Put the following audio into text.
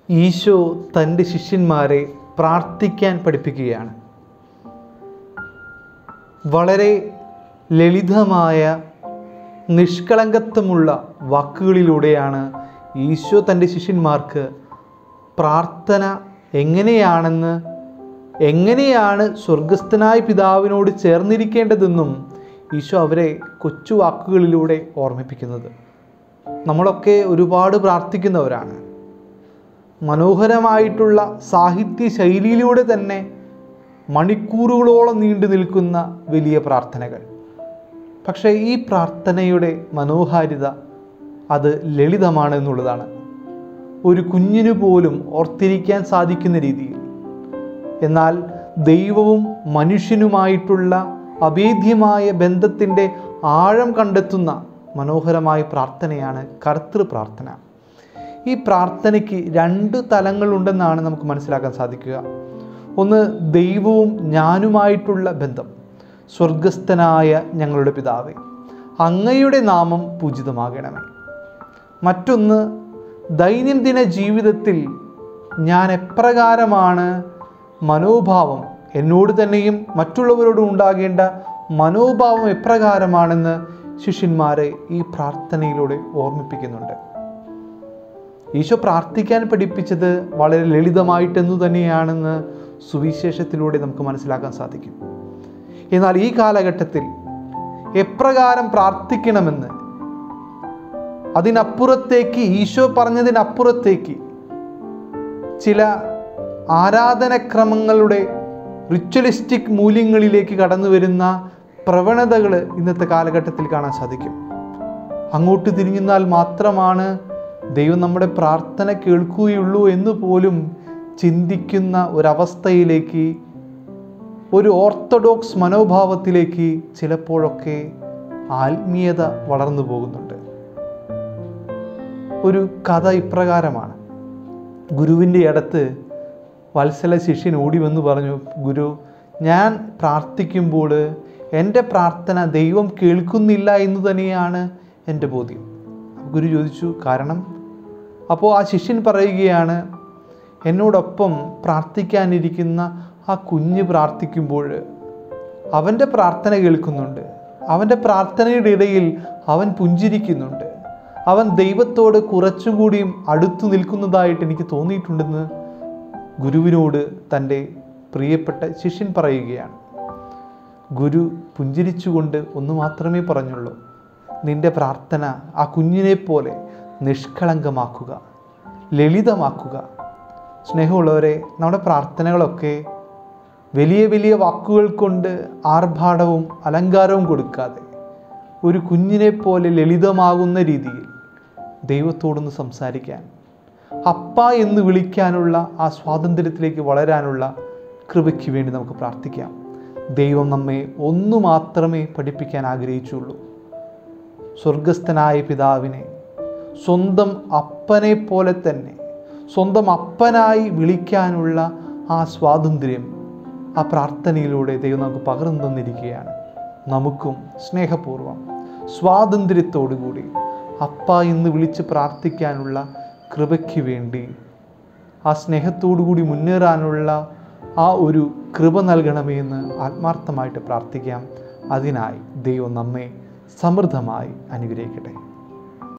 ഈശോ തൻ്റെ ശിഷ്യന്മാരെ പ്രാർത്ഥിക്കാൻ പഠിപ്പിക്കുകയാണ് വളരെ ലളിതമായ നിഷ്കളങ്കത്വമുള്ള വാക്കുകളിലൂടെയാണ് ഈശോ തൻ്റെ ശിഷ്യന്മാർക്ക് പ്രാർത്ഥന എങ്ങനെയാണെന്ന് എങ്ങനെയാണ് സ്വർഗസ്ഥനായ പിതാവിനോട് ചേർന്നിരിക്കേണ്ടതെന്നും ഈശോ അവരെ കൊച്ചു വാക്കുകളിലൂടെ ഓർമ്മിപ്പിക്കുന്നത് നമ്മളൊക്കെ ഒരുപാട് പ്രാർത്ഥിക്കുന്നവരാണ് മനോഹരമായിട്ടുള്ള സാഹിത്യ ശൈലിയിലൂടെ തന്നെ മണിക്കൂറുകളോളം നീണ്ടു നിൽക്കുന്ന വലിയ പ്രാർത്ഥനകൾ പക്ഷേ ഈ പ്രാർത്ഥനയുടെ മനോഹാരിത അത് ലളിതമാണ് എന്നുള്ളതാണ് ഒരു കുഞ്ഞിനു പോലും ഓർത്തിരിക്കാൻ സാധിക്കുന്ന രീതിയിൽ എന്നാൽ ദൈവവും മനുഷ്യനുമായിട്ടുള്ള അഭേദ്യമായ ബന്ധത്തിൻ്റെ ആഴം കണ്ടെത്തുന്ന മനോഹരമായ പ്രാർത്ഥനയാണ് കർത്തൃ പ്രാർത്ഥന ഈ പ്രാർത്ഥനയ്ക്ക് രണ്ട് തലങ്ങളുണ്ടെന്നാണ് നമുക്ക് മനസ്സിലാക്കാൻ സാധിക്കുക ഒന്ന് ദൈവവും ഞാനുമായിട്ടുള്ള ബന്ധം സ്വർഗസ്ഥനായ ഞങ്ങളുടെ പിതാവേ അങ്ങയുടെ നാമം പൂജിതമാകണമേ മറ്റൊന്ന് ദൈനംദിന ജീവിതത്തിൽ ഞാൻ എപ്രകാരമാണ് മനോഭാവം എന്നോട് തന്നെയും മറ്റുള്ളവരോടും ഉണ്ടാകേണ്ട മനോഭാവം എപ്രകാരമാണെന്ന് ശിഷ്യന്മാരെ ഈ പ്രാർത്ഥനയിലൂടെ ഓർമ്മിപ്പിക്കുന്നുണ്ട് ഈശോ പ്രാർത്ഥിക്കാൻ പഠിപ്പിച്ചത് വളരെ ലളിതമായിട്ടെന്നു തന്നെയാണെന്ന് സുവിശേഷത്തിലൂടെ നമുക്ക് മനസ്സിലാക്കാൻ സാധിക്കും എന്നാൽ ഈ കാലഘട്ടത്തിൽ എപ്രകാരം പ്രാർത്ഥിക്കണമെന്ന് അതിനപ്പുറത്തേക്ക് ഈശോ പറഞ്ഞതിനപ്പുറത്തേക്ക് ചില ആരാധനക്രമങ്ങളുടെ റിച്വലിസ്റ്റിക് മൂല്യങ്ങളിലേക്ക് കടന്നു വരുന്ന പ്രവണതകൾ ഇന്നത്തെ കാലഘട്ടത്തിൽ കാണാൻ സാധിക്കും അങ്ങോട്ട് തിരിഞ്ഞാൽ മാത്രമാണ് ദൈവം നമ്മുടെ പ്രാർത്ഥന കേൾക്കുകയുള്ളൂ എന്ന് പോലും ചിന്തിക്കുന്ന ഒരവസ്ഥയിലേക്ക് ഒരു ഓർത്തഡോക്സ് മനോഭാവത്തിലേക്ക് ചിലപ്പോഴൊക്കെ ആത്മീയത വളർന്നു പോകുന്നുണ്ട് ഒരു കഥ ഇപ്രകാരമാണ് ഗുരുവിൻ്റെ അടുത്ത് വത്സല ശിഷ്യൻ ഓടി വന്ന് പറഞ്ഞു ഗുരു ഞാൻ പ്രാർത്ഥിക്കുമ്പോൾ എൻ്റെ പ്രാർത്ഥന ദൈവം കേൾക്കുന്നില്ല എന്ന് തന്നെയാണ് എൻ്റെ ബോധ്യം ഗുരു ചോദിച്ചു കാരണം അപ്പോൾ ആ ശിഷ്യൻ പറയുകയാണ് എന്നോടൊപ്പം പ്രാർത്ഥിക്കാനിരിക്കുന്ന ആ കുഞ്ഞ് പ്രാർത്ഥിക്കുമ്പോൾ അവൻ്റെ പ്രാർത്ഥന കേൾക്കുന്നുണ്ട് അവൻ്റെ പ്രാർത്ഥനയുടെ ഇടയിൽ അവൻ പുഞ്ചിരിക്കുന്നുണ്ട് അവൻ ദൈവത്തോട് കുറച്ചുകൂടിയും അടുത്തു നിൽക്കുന്നതായിട്ട് എനിക്ക് തോന്നിയിട്ടുണ്ടെന്ന് ഗുരുവിനോട് തൻ്റെ പ്രിയപ്പെട്ട ശിഷ്യൻ പറയുകയാണ് ഗുരു പുഞ്ചിരിച്ചുകൊണ്ട് ഒന്ന് മാത്രമേ പറഞ്ഞുള്ളൂ നിന്റെ പ്രാർത്ഥന ആ കുഞ്ഞിനെ പോലെ നിഷ്കളങ്കമാക്കുക ലളിതമാക്കുക സ്നേഹമുള്ളവരെ നമ്മുടെ പ്രാർത്ഥനകളൊക്കെ വലിയ വലിയ വാക്കുകൾ കൊണ്ട് ആർഭാടവും അലങ്കാരവും കൊടുക്കാതെ ഒരു കുഞ്ഞിനെ പോലെ ലളിതമാകുന്ന രീതിയിൽ ദൈവത്തോടൊന്ന് സംസാരിക്കാൻ അപ്പ എന്ന് വിളിക്കാനുള്ള ആ സ്വാതന്ത്ര്യത്തിലേക്ക് വളരാനുള്ള കൃപയ്ക്ക് വേണ്ടി നമുക്ക് പ്രാർത്ഥിക്കാം ദൈവം നമ്മെ ഒന്നു മാത്രമേ പഠിപ്പിക്കാൻ ആഗ്രഹിച്ചുള്ളൂ സ്വർഗസ്ഥനായ പിതാവിനെ സ്വന്തം അപ്പനെ പോലെ തന്നെ സ്വന്തം അപ്പനായി വിളിക്കാനുള്ള ആ സ്വാതന്ത്ര്യം ആ പ്രാർത്ഥനയിലൂടെ ദൈവം നമുക്ക് പകർന്നു തന്നിരിക്കുകയാണ് നമുക്കും സ്നേഹപൂർവ്വം സ്വാതന്ത്ര്യത്തോടുകൂടി അപ്പ എന്ന് വിളിച്ച് പ്രാർത്ഥിക്കാനുള്ള കൃപയ്ക്ക് വേണ്ടി ആ സ്നേഹത്തോടുകൂടി മുന്നേറാനുള്ള ആ ഒരു കൃപ നൽകണമേ എന്ന് ആത്മാർത്ഥമായിട്ട് പ്രാർത്ഥിക്കാം അതിനായി ദൈവം നമ്മെ സമൃദ്ധമായി അനുഗ്രഹിക്കട്ടെ